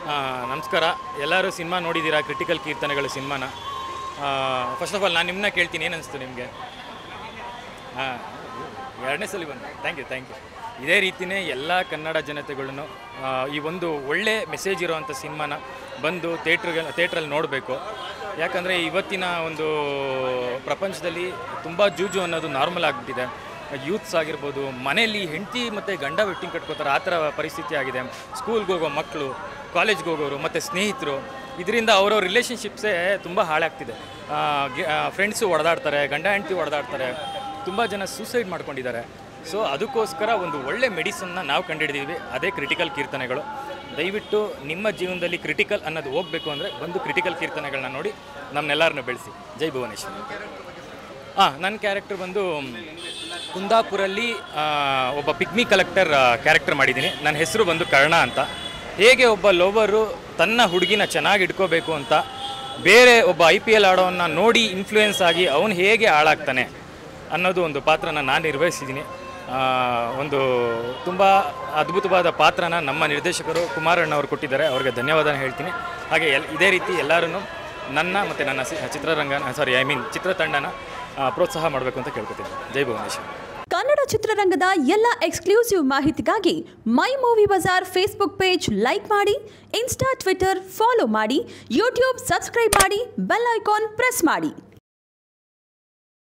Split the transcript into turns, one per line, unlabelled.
ಆ, ನಮಸ್ಕಾರ ಎಲ್ಲರೂ ಸಿನಿಮಾ ನೋಡಿದ್ದೀರಾ ಕ್ರಿಟಿಕಲ್ ಕೀರ್ತನೆಗಳು ಸಿನಿಮಾನ ಫಸ್ಟ್ ಆಫ್ ಆಲ್ ನಾನು ನಿಮ್ಮನ್ನ ಕೇಳ್ತೀನಿ ಏನು ಅನಿಸ್ತು ನಿಮಗೆ ಹಾಂ ಎರಡನೇ ಸಲ ಬಂದು ಥ್ಯಾಂಕ್ ಯು ಥ್ಯಾಂಕ್ ಯು ಇದೇ ರೀತಿಯೇ ಎಲ್ಲ ಕನ್ನಡ ಜನತೆಗಳನ್ನು ಆ, ಈ ಒಂದು ಒಳ್ಳೆ ಮೆಸೇಜ್ ಇರೋವಂಥ ಸಿನಿಮಾನ ಬಂದು ಥಿಯೇಟ್ರಿಗೆ ಥಿಯೇಟ್ರಲ್ಲಿ ನೋಡಬೇಕು ಯಾಕಂದರೆ ಇವತ್ತಿನ ಒಂದು ಪ್ರಪಂಚದಲ್ಲಿ ತುಂಬ ಜೂಜು ಅನ್ನೋದು ನಾರ್ಮಲ್ ಆಗಿಬಿಟ್ಟಿದೆ ಯೂತ್ಸ್ ಆಗಿರ್ಬೋದು ಮನೆಯಲ್ಲಿ ಹೆಂಡತಿ ಮತ್ತು ಗಂಡ ವೆಟ್ಟಿಂಗ್ ಕಟ್ಕೋತಾರೆ ಆ ಥರ ಪರಿಸ್ಥಿತಿ ಆಗಿದೆ ಸ್ಕೂಲ್ಗೆ ಹೋಗೋ ಮಕ್ಕಳು ಕಾಲೇಜ್ಗೆ ಹೋಗೋರು ಮತ್ತು ಸ್ನೇಹಿತರು ಇದರಿಂದ ಅವರವ್ರ ರಿಲೇಷನ್ಶಿಪ್ಸೇ ತುಂಬ ಹಾಳಾಗ್ತಿದೆ ಫ್ರೆಂಡ್ಸು ಹೊಡೆದಾಡ್ತಾರೆ ಗಂಡ ಹೆಂಡತಿ ಹೊಡೆದಾಡ್ತಾರೆ ತುಂಬ ಜನ ಸೂಸೈಡ್ ಮಾಡ್ಕೊಂಡಿದ್ದಾರೆ ಸೊ ಅದಕ್ಕೋಸ್ಕರ ಒಂದು ಒಳ್ಳೆ ಮೆಡಿಸನ್ನ ನಾವು ಕಂಡುಹಿಡಿದೀವಿ ಅದೇ ಕ್ರಿಟಿಕಲ್ ಕೀರ್ತನೆಗಳು ದಯವಿಟ್ಟು ನಿಮ್ಮ ಜೀವನದಲ್ಲಿ ಕ್ರಿಟಿಕಲ್ ಅನ್ನೋದು ಹೋಗಬೇಕು ಅಂದರೆ ಒಂದು ಕ್ರಿಟಿಕಲ್ ಕೀರ್ತನೆಗಳನ್ನ ನೋಡಿ ನಮ್ಮನ್ನೆಲ್ಲರನ್ನು ಬೆಳೆಸಿ ಜೈ ಭುವನೇಶ್ವರಿ ಹಾಂ ನನ್ನ ಕ್ಯಾರೆಕ್ಟರ್ ಬಂದು ಮ್, ಕುಂದಾಪುರಲ್ಲಿ ಆ, ಒಬ್ಬ ಪಿಗ್ಮಿ ಕಲೆಕ್ಟರ್ ಕ್ಯಾರೆಕ್ಟರ್ ಮಾಡಿದ್ದೀನಿ ನನ್ನ ಹೆಸರು ಬಂದು ಕರ್ಣ ಅಂತ ಹೇಗೆ ಒಬ್ಬ ಲೋವರು ತನ್ನ ಹುಡುಗಿನ ಚೆನ್ನಾಗಿ ಇಟ್ಕೋಬೇಕು ಅಂತ ಬೇರೆ ಒಬ್ಬ ಐ ಪಿ ಎಲ್ ಆಡೋವನ್ನ ನೋಡಿ ಇನ್ಫ್ಲೂಯೆನ್ಸ್ ಆಗಿ ಅವನು ಹೇಗೆ ಹಾಳಾಗ್ತಾನೆ ಅನ್ನೋದು ಒಂದು ಪಾತ್ರನ ನಾನು ನಿರ್ವಹಿಸಿದ್ದೀನಿ ಆ, ಒಂದು ತುಂಬ ಅದ್ಭುತವಾದ ಪಾತ್ರನ ನಮ್ಮ ನಿರ್ದೇಶಕರು ಕುಮಾರಣ್ಣ ಅವರು ಕೊಟ್ಟಿದ್ದಾರೆ ಅವ್ರಿಗೆ ಧನ್ಯವಾದ ಹೇಳ್ತೀನಿ ಹಾಗೆ ಎಲ್ ಇದೇ ರೀತಿ ಎಲ್ಲರೂ ನನ್ನ ಮತ್ತು ನನ್ನ ಸಿ- ಚಿತ್ರರಂಗನ ಸಾರಿ ಐ ಮೀನ್ ಚಿತ್ರತಂಡನ ಆ, ಪ್ರೋತ್ಸಾಹ ಮಾಡಬೇಕು ಅಂತ ಕೇಳ್ಕೊತೀನಿ ಜೈ ಭುವನೇಶ್ವರ್
ಕನ್ನಡ ಚಿತ್ರರಂಗದ ಎಲ್ಲ ಎಕ್ಸ್ಕ್ಲೂಸಿವ್ ಮಾಹಿತಿಗಾಗಿ My Movie Bazaar Facebook page like ಮಾಡಿ ಇನ್ಸ್ಟಾ ಟ್ವಿಟರ್ ಫಾಲೋ ಮಾಡಿ ಯೂಟ್ಯೂಬ್ ಸಬ್ಸ್ಕ್ರೈಬ್ ಮಾಡಿ ಬೆಲ್ ಐಕಾನ್ ಪ್ರೆಸ್ ಮಾಡಿ